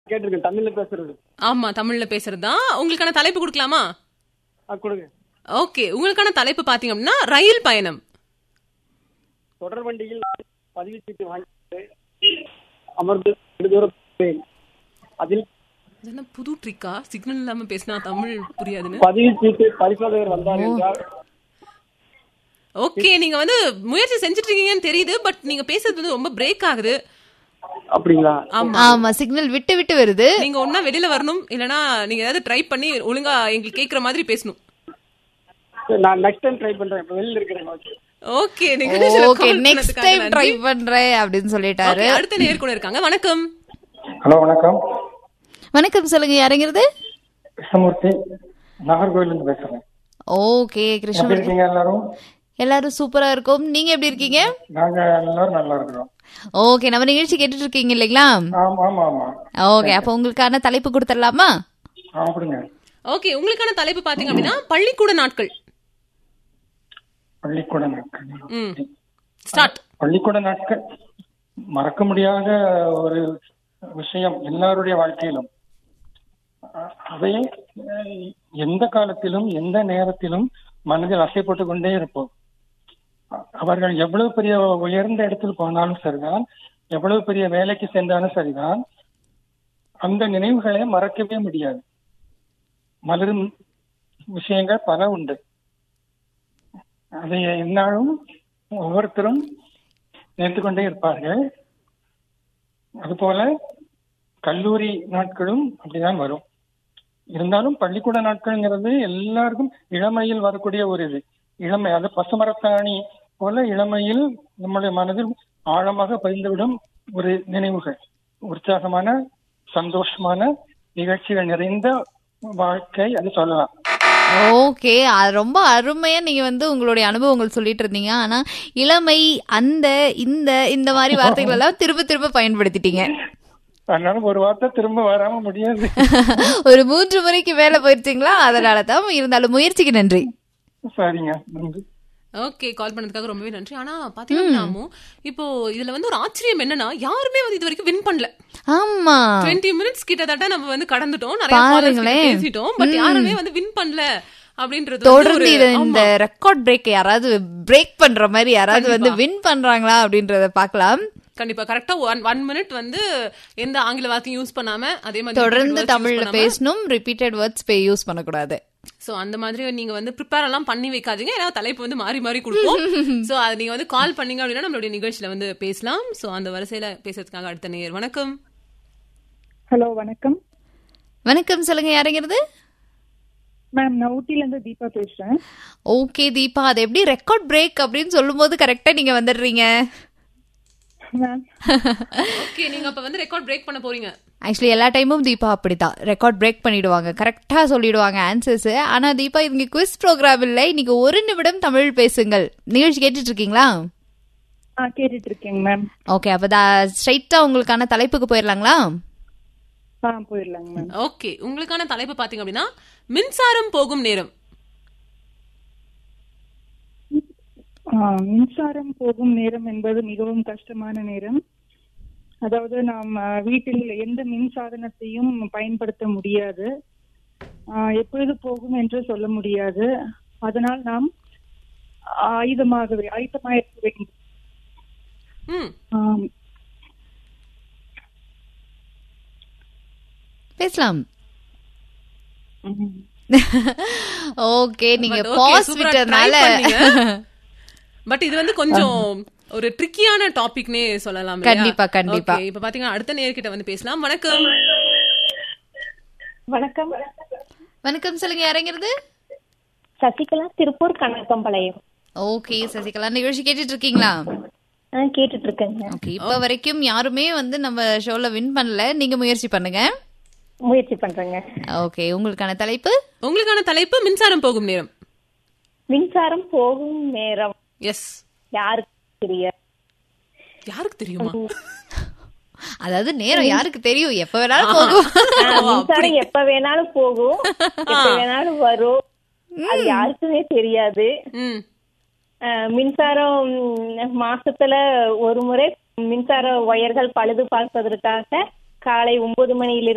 கேட்டிருக்கேன் தமிழ்ல பேசுறது ஆமா தமிழ்ல பேசுறதுதான் உங்களுக்கான தலைப்பு கொடுக்கலாமா ஆ கொடுங்க ஓகே உங்களுக்கான தலைப்பு பாத்தீங்க அப்படின்னா ரயில் பயணம் தொடர் வண்டியில் பதிவு சீட்டு வாங்கி அமர்ந்து நெடுதூரம் போனேன். அதில் இது என்ன புது ட்ரிக்கா சிக்னல் இல்லாம பேசினா தமிழ் புரியாதுன்னு பதிவு சீட்டு பரிசோதகர் வந்தார் என்றால் ஓகே நீங்க வந்து முயற்சி செஞ்சுட்டு இருக்கீங்கன்னு தெரியுது பட் நீங்க பேசுறது வந்து ரொம்ப பிரேக் ஆகுது அப்படிங்களா ஆமா ஆமா சிக்னல் விட்டு விட்டு வருது நீங்க ஒன்னா வெளியில வரணும் இல்லனா நீங்க ஏதாவது ட்ரை பண்ணி ஒழுங்கா எங்களுக்கு கேக்குற மாதிரி பேசணும் சரி, நான் நெக்ஸ்ட் டைம் ட்ரை பண்றேன் இப்ப வெளியில இருக்கிறேன் ஓகே ஓகே நீங்க ஓகே நெக்ஸ்ட் டைம் ட்ரை பண்றேன் அப்படின்னு சொல்லிட்டாரு அடுத்த நேர் கூட இருக்காங்க வணக்கம் ஹலோ வணக்கம் வணக்கம் சொல்லுங்க யாருங்கிறது கிருஷ்ணமூர்த்தி நாகர்கோவிலிருந்து பேசுறேன் ஓகே எப்படி கிருஷ்ணமூர்த்தி இருக்கீங்க எல்லாரும் எல்லாரும் சூப்பரா இருக்கும் நீங்க எப்படி இருக்கீங்க நாங்க எல்லாரும் நல்லா இருக்கிறோம் ஓகே நம்ம நிகழ்ச்சி கேட்டுட்டு இருக்கீங்க இல்லைங்களா ஆமா ஆமா ஆமா ஓகே அப்ப உங்களுக்கான தலைப்பு கொடுத்துடலாமா ஆ, அப்படிங்க ஓகே உங்களுக்கான தலைப்பு பாத்தீங்க அப்படின்னா பள்ளிக்கூட நாட்கள் பள்ளிக்கூட நாட்கள் ம் ஸ்டார்ட் பள்ளிக்கூட நாட்கள் மறக்க முடியாத ஒரு விஷயம் எல்லாருடைய வாழ்க்கையிலும் அ- அதை அஹ், எந்த காலத்திலும் எந்த நேரத்திலும் மனதில் அசைப்பட்டு கொண்டே இருப்போம் அ- அவர்கள் எவ்வளவு பெரிய உயர்ந்த இடத்தில் போனாலும் சரிதான் எவ்வளவு பெரிய வேலைக்கு சென்றாலும் சரிதான் அந்த நினைவுகளை மறக்கவே முடியாது மலரும் விஷயங்கள் பல உண்டு அதை என்னாலும் ஒவ்வொருத்தரும் நினைத்து கொண்டே இருப்பார்கள் அதுபோல கல்லூரி நாட்களும் அப்படிதான் வரும் இருந்தாலும் பள்ளிக்கூட நாட்கள்ங்கிறது எல்லாருக்கும் இளமையில் வரக்கூடிய ஒரு இது இளமை அது பசுமரத்தாணி போல இளமையில் நம்முடைய மனதில் ஆழமாக பதிந்துவிடும் ஒரு நினைவுகள் உற்சாகமான சந்தோஷமான நிகழ்ச்சிகள் நிறைந்த வாழ்க்கை அது சொல்லலாம் ஓகே அது ரொம்ப அருமையா நீங்க வந்து உங்களுடைய அனுபவங்கள் சொல்லிட்டு இருந்தீங்க ஆனா இளமை அந்த இந்த இந்த மாதிரி வார்த்தைகள் எல்லாம் திரும்ப திரும்ப பயன்படுத்திட்டீங்க அதனால ஒரு வார்த்தை திரும்ப வராம முடியாது ஒரு மூன்று முறைக்கு மேல போயிருச்சீங்களா அதனால தான் இருந்தாலும் முயற்சிக்கு நன்றி சரிங்க நன்றி ஓகே கால் பண்ணதுக்காக ரொம்பவே நன்றி ஆனா பாத்தீங்கன்னா இப்போ இதுல வந்து ஒரு ஆச்சரியம் என்னன்னா யாருமே வந்து இது வரைக்கும் வின் பண்ணல ஆமா 20 மினிட்ஸ் கிட்டத்தட்ட நம்ம வந்து கடந்துட்டோம் நிறைய callers கிட்ட பாருங்களேன். பேசிட்டோம் பட் யாருமே வந்து வின் பண்ணல அப்படின்றது வந்து தொடர்ந்து ஒரு- இத ஆமா. இந்த ரெக்கார்ட் பிரேக் யாராவது பிரேக் பண்ற மாதிரி யாராவது வந்து வின் பண்றாங்களா அப்படின்றத பார்க்கலாம் கண்டிப்பா கரெக்டா ஒன் ஒன் மினிட் வந்து எந்த ஆங்கில வார்த்தையும் யூஸ் பண்ணாம அதே மாதிரி தொடர்ந்து தமிழ்ல பேசணும் ரிப்பீட்டட் வேர்ட்ஸ் பே யூஸ் பண்ணக்கூடாது சோ அந்த மாதிரி நீங்க வந்து ப்ரிப்பேர் எல்லாம் பண்ணி வைக்காதீங்க ஏன்னா தலைப்பு வந்து மாறி மாறி கொடுப்போம் சோ அது நீங்க வந்து கால் பண்ணீங்க அப்படின்னா நம்மளுடைய நிகழ்ச்சியில வந்து பேசலாம் சோ அந்த வரிசையில பேசுறதுக்காக அடுத்த நேர் வணக்கம் ஹலோ வணக்கம் வணக்கம் சொல்லுங்க யாருங்கிறது மேம் நான் ஊட்டில இருந்து தீபா பேசுறேன் ஓகே தீபா அது எப்படி ரெக்கார்ட் பிரேக் அப்படின்னு சொல்லும்போது கரெக்டா நீங்க வந்துடுறீங்க மேம் ஓகே நீங்க அப்ப வந்து ரெக்கார்ட் பிரேக் பண்ண போறீங்க ஆக்சுவலி எல்லா டைமும் தீபா அப்படிதான் ரெக்கார்ட் பிரேக் பண்ணிடுவாங்க கரெக்டா சொல்லிடுவாங்க ஆன்சர்ஸ் ஆனா தீபா இங்க குவிஸ் ப்ரோக்ராம் இல்ல இன்னைக்கு ஒரு நிமிடம் தமிழ் பேசுங்கள் நிகழ்ச்சி கேட்டுட்டு இருக்கீங்களா ஆ கேட்டுட்டு இருக்கேங்க மேம் ஓகே அப்ப ஸ்ட்ரைட்டா உங்களுக்கான தலைப்புக்கு போயிடலாங்களா ஆ போயிடலாங்க மேம் ஓகே உங்களுக்கான தலைப்பு பாத்தீங்க அப்படின்னா மின்சாரம் போகும் நேரம் ஆ, மின்சாரம் போகும் நேரம் என்பது மிகவும் கஷ்டமான நேரம் அதாவது நாம் ஆ, வீட்டில் எந்த மின் சாதனத்தையும் பயன்படுத்த முடியாது ஆ, எப்பொழுது போகும் என்று சொல்ல முடியாது அதனால் நாம் ஆயுதமாகவே ஆயுதமாக இருக்க வேண்டும் ம் ஆம், பேசலாம் ம். ஓகே நீங்க But okay, பாஸ் super ஆ விட்டதுனால try பண்ணீங்க. பட் இது வந்து கொஞ்சம் ஒரு ட்ரிக்கியான டாபிக்னே சொல்லலாம் இல்லையா? கண்டிப்பா, கண்டிப்பா. Okay, இப்ப பாத்தீங்கன்னா அடுத்த நேர்கிட்ட வந்து பேசலாம் வணக்கம் வணக்கம் வணக்கம் சொல்லுங்க யாருங்கிறது சசிகலா திருப்பூர் கணக்கம்பாளையம் ஓகே சசிகலா நிகழ்ச்சி கேட்டுட்டு இருக்கீங்களா ஆ கேட்டுட்டு இருக்கேங்க ஓகே இப்ப வரைக்கும் யாருமே வந்து நம்ம ஷோல வின் பண்ணல நீங்க முயற்சி பண்ணுங்க முயற்சி பண்றேங்க ஓகே உங்களுக்கான தலைப்பு உங்களுக்கான தலைப்பு மின்சாரம் போகும் நேரம் மின்சாரம் போகும் நேரம் எஸ் யாருக்கு தெரியாது யாருக்கு தெரியுமா அதாவது நேரம் யாருக்கு தெரியும் எப்ப வேணாலும் போகும் ஆ, மின்சாரம் எப்ப வேணாலும் போகும் எப்ப வேணாலும் வரும் அது யாருக்குமே தெரியாது ம் ஆ, மின்சாரம் ம், மாசத்துல ஒரு முறை மின்சார ஒயர்கள் பழுது பார்ப்பதற்காக காலை ஒன்பது மணியிலிருந்து